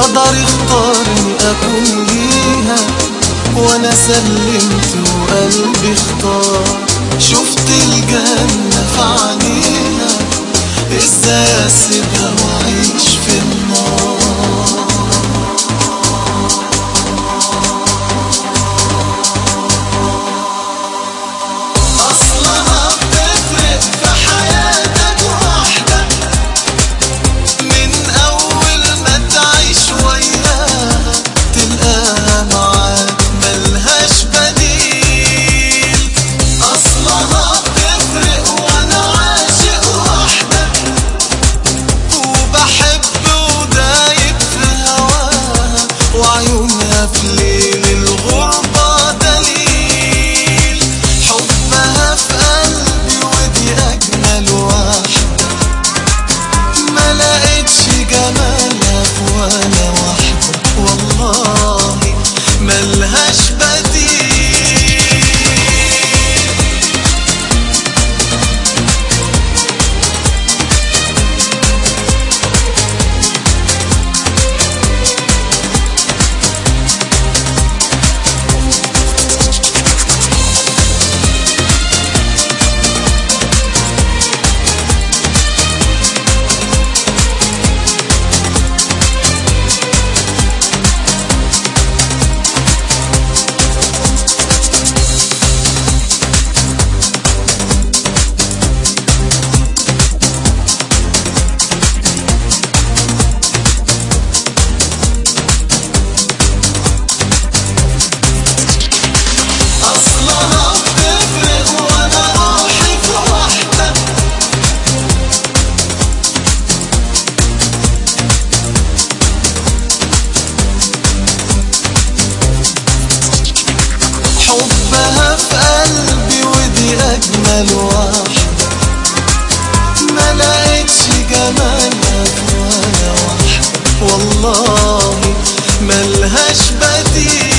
القدر اختارني اكون ليها وانا سلمت وقلبي اختار شفت الجنة في عينيها ازاي اسيبها واعيش في النار أصلها بتفرق في حياتك وحدك من أول ما تعيش وياها تلقاها معاك ملهاش بديل أصلها بتفرق وأنا عاشق وحدك وبحب ودايب في هواها وعيونها في ليل الغربة دليل حبها في قلبي ودي أجمل واحدة ما لقيتش جمالها في ولا واحدة والله ملهاش بديل أصلها بتفرق وأنا روحي في وحدة حبها في قلبي ودي أجمل واحدة ما لقيتش جمالها في ولا واحدة والله ملهاش بديل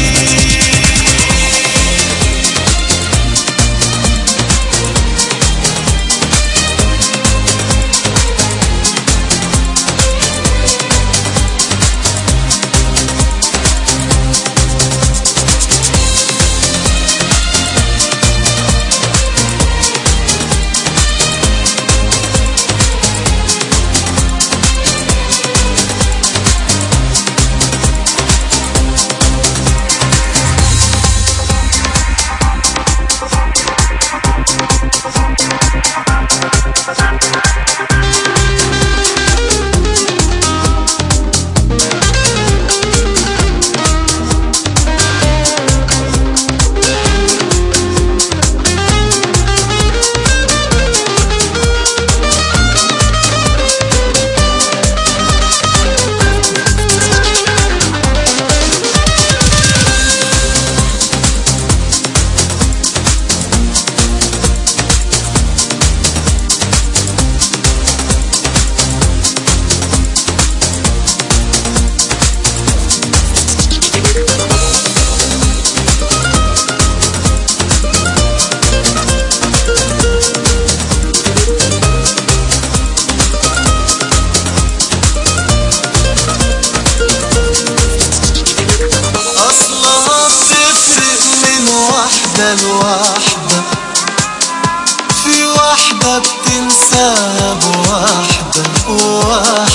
أصلها بتفرق من واحدة لواحدة في واحدة بتنساها بواحدة وواحدة